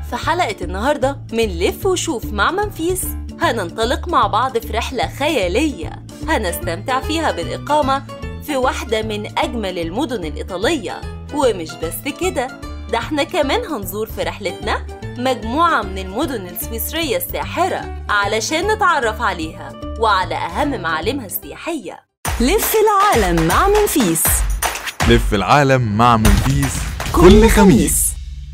في حلقة النهاردة من لف وشوف مع منفيس هننطلق مع بعض في رحلة خيالية هنستمتع فيها بالإقامة في واحدة من أجمل المدن الإيطالية ومش بس كده ده احنا كمان هنزور في رحلتنا مجموعة من المدن السويسرية الساحرة علشان نتعرف عليها وعلى أهم معالمها السياحية لف العالم مع منفيس لف العالم مع منفيس كل خميس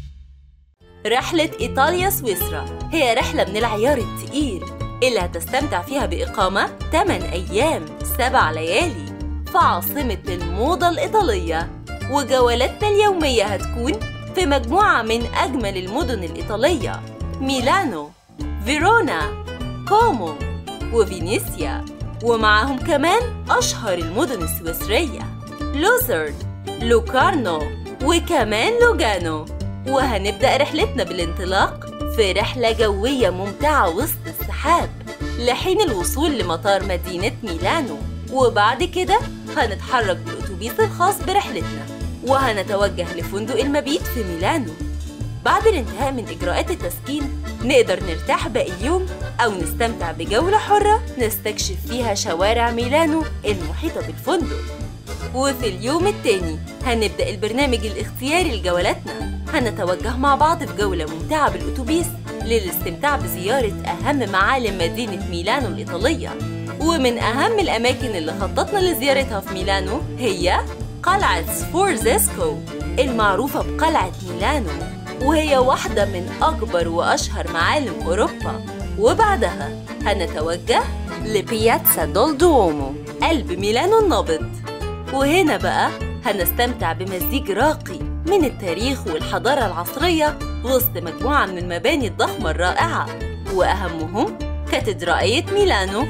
رحلة إيطاليا سويسرا هي رحلة من العيار التقيل اللي هتستمتع فيها بإقامة 8 أيام 7 ليالي في عاصمة الموضة الإيطالية وجولاتنا اليومية هتكون في مجموعة من أجمل المدن الإيطالية ميلانو فيرونا كومو وفينيسيا ومعاهم كمان أشهر المدن السويسرية لوسرن لوكارنو وكمان لوجانو وهنبدأ رحلتنا بالانطلاق في رحلة جوية ممتعة وسط السحاب لحين الوصول لمطار مدينة ميلانو وبعد كده هنتحرك بالأتوبيس الخاص برحلتنا وهنتوجه لفندق المبيت في ميلانو بعد الانتهاء من إجراءات التسكين نقدر نرتاح باقي اليوم أو نستمتع بجولة حرة نستكشف فيها شوارع ميلانو المحيطة بالفندق وفي اليوم التاني هنبدأ البرنامج الاختياري لجولاتنا هنتوجه مع بعض في جولة ممتعة بالأتوبيس للاستمتاع بزيارة أهم معالم مدينة ميلانو الإيطالية ومن أهم الأماكن اللي خططنا لزيارتها في ميلانو هي قلعة سفورزيسكو المعروفة بقلعة ميلانو وهي واحدة من أكبر وأشهر معالم أوروبا وبعدها هنتوجه لبياتسا دول دوومو قلب ميلانو النابض وهنا بقى هنستمتع بمزيج راقي من التاريخ والحضارة العصرية وسط مجموعة من المباني الضخمة الرائعة وأهمهم كاتدرائية ميلانو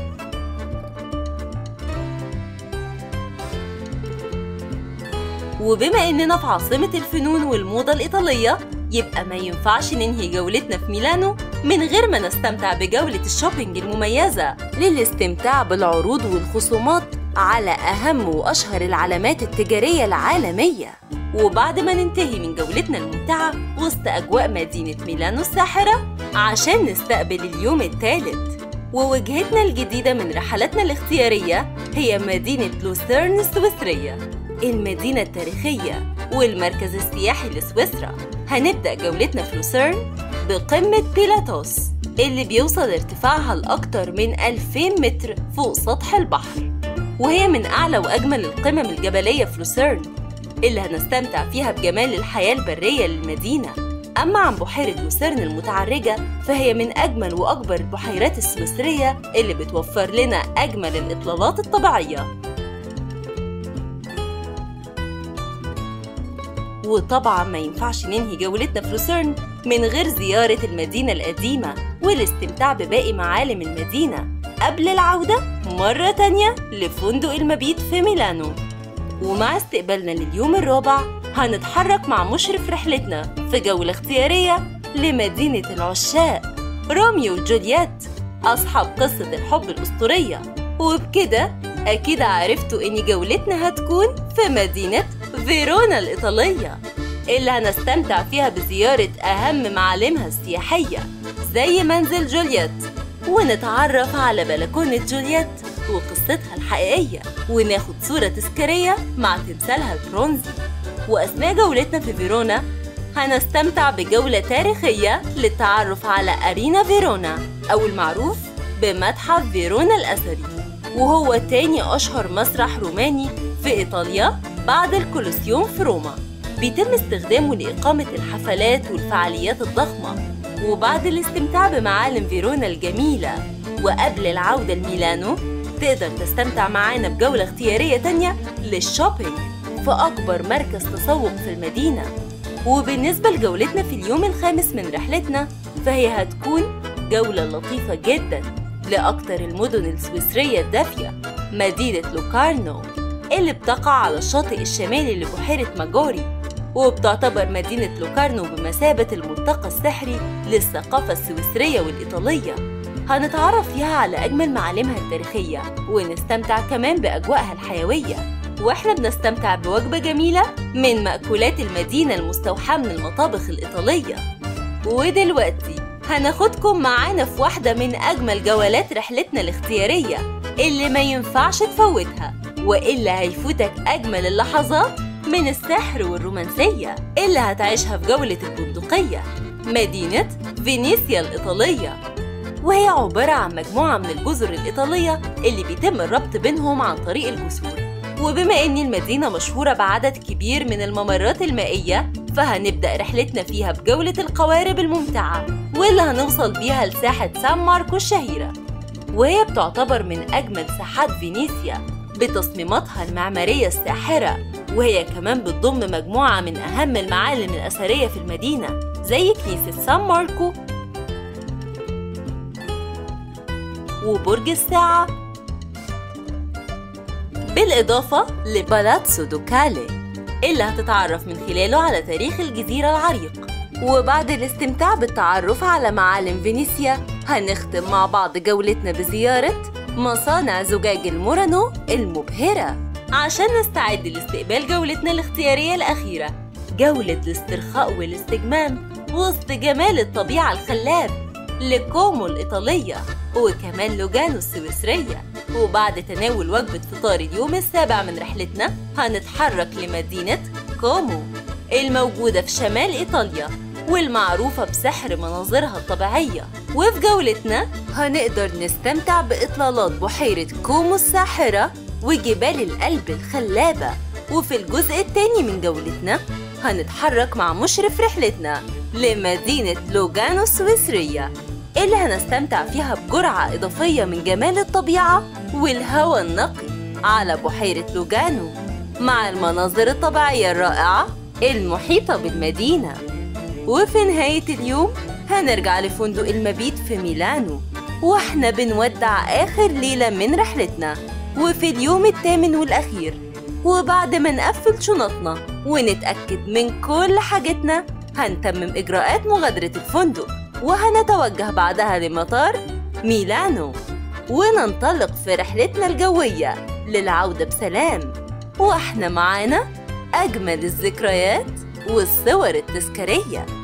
وبما إننا في عاصمة الفنون والموضة الإيطالية يبقى ما ينفعش ننهي جولتنا في ميلانو من غير ما نستمتع بجولة الشوبينج المميزة للاستمتاع بالعروض والخصومات على أهم وأشهر العلامات التجارية العالمية وبعد ما ننتهي من جولتنا الممتعة وسط أجواء مدينة ميلانو الساحرة عشان نستقبل اليوم الثالث ووجهتنا الجديدة من رحلاتنا الاختيارية هي مدينة لوسيرن السويسرية المدينة التاريخية والمركز السياحي لسويسرا هنبدأ جولتنا في لوسيرن بقمة بيلاتوس اللي بيوصل ارتفاعها لأكتر من 2000 متر فوق سطح البحر وهي من أعلى وأجمل القمم الجبلية في لوسيرن اللي هنستمتع فيها بجمال الحياة البرية للمدينة أما عن بحيرة لوسيرن المتعرجة فهي من أجمل وأكبر البحيرات السويسرية اللي بتوفر لنا أجمل الإطلالات الطبيعية وطبعا ما ينفعش ننهي جولتنا في لوسيرن من غير زيارة المدينة القديمة والاستمتاع بباقي معالم المدينة قبل العودة مرة تانية لفندق المبيت في ميلانو ومع استقبالنا لليوم الرابع هنتحرك مع مشرف رحلتنا في جولة اختيارية لمدينة العشاق روميو وجولييت أصحاب قصة الحب الأسطورية وبكده أكيد عرفتوا إن جولتنا هتكون في مدينة فيرونا الإيطالية اللي هنستمتع فيها بزيارة أهم معالمها السياحية زي منزل جولييت ونتعرف على بلكونة جولييت وقصتها الحقيقية وناخد صورة تذكارية مع تمثالها البرونزي وأثناء جولتنا في فيرونا هنستمتع بجولة تاريخية للتعرف على أرينا فيرونا أو المعروف بمتحف فيرونا الأثري وهو تاني أشهر مسرح روماني في إيطاليا بعد الكولوسيوم في روما بيتم استخدامه لإقامة الحفلات والفعاليات الضخمة وبعد الاستمتاع بمعالم فيرونا الجميلة وقبل العودة لميلانو تقدر تستمتع معانا بجولة اختيارية تانية للشوبينج في أكبر مركز تسوق في المدينة وبالنسبة لجولتنا في اليوم الخامس من رحلتنا فهي هتكون جولة لطيفة جدا لأكتر المدن السويسرية الدافية مدينة لوكارنو اللي بتقع على الشاطئ الشمالي لبحيرة ماجوري وبتعتبر مدينة لوكارنو بمثابة الملتقى السحري للثقافة السويسرية والإيطالية هنتعرف فيها على أجمل معالمها التاريخية ونستمتع كمان بأجواءها الحيوية واحنا بنستمتع بوجبة جميلة من مأكولات المدينة المستوحاة من المطابخ الإيطالية ودلوقتي هناخدكم معانا في واحدة من أجمل جولات رحلتنا الاختيارية اللي ما ينفعش تفوتها وإلا هيفوتك أجمل اللحظات من السحر والرومانسية اللي هتعيشها في جولة البندقية مدينة فينيسيا الإيطالية وهي عبارة عن مجموعة من الجزر الإيطالية اللي بيتم الربط بينهم عن طريق الجسور وبما إن المدينة مشهورة بعدد كبير من الممرات المائية فهنبدأ رحلتنا فيها بجولة القوارب الممتعة واللي هنوصل بيها لساحة سان ماركو الشهيرة وهي بتعتبر من أجمل ساحات فينيسيا بتصميماتها المعمارية الساحرة وهي كمان بتضم مجموعة من أهم المعالم الأثرية في المدينة زي كنيسة سان ماركو وبرج الساعة بالإضافة لبالاتسو دوكالي اللي هتتعرف من خلاله على تاريخ الجزيرة العريق وبعد الاستمتاع بالتعرف على معالم فينيسيا هنختم مع بعض جولتنا بزيارة مصانع زجاج المورانو المبهرة عشان نستعد لاستقبال جولتنا الاختيارية الأخيرة جولة الاسترخاء والاستجمام وسط جمال الطبيعة الخلاب لكومو الإيطالية وكمان لوجانو السويسرية وبعد تناول وجبة فطار اليوم السابع من رحلتنا هنتحرك لمدينة كومو الموجودة في شمال إيطاليا والمعروفة بسحر مناظرها الطبيعية وفي جولتنا هنقدر نستمتع بإطلالات بحيرة كومو الساحرة وجبال القلب الخلابة وفي الجزء التاني من جولتنا هنتحرك مع مشرف رحلتنا لمدينة لوجانو السويسرية اللي هنستمتع فيها بجرعة إضافية من جمال الطبيعة والهواء النقي على بحيرة لوجانو مع المناظر الطبيعية الرائعة المحيطة بالمدينة وفي نهاية اليوم هنرجع لفندق المبيت في ميلانو واحنا بنودع آخر ليلة من رحلتنا وفي اليوم الثامن والأخير وبعد ما نقفل شنطنا ونتأكد من كل حاجتنا هنتمم إجراءات مغادرة الفندق وهنتوجه بعدها لمطار ميلانو وننطلق في رحلتنا الجوية للعودة بسلام واحنا معانا أجمل الذكريات والصور التذكارية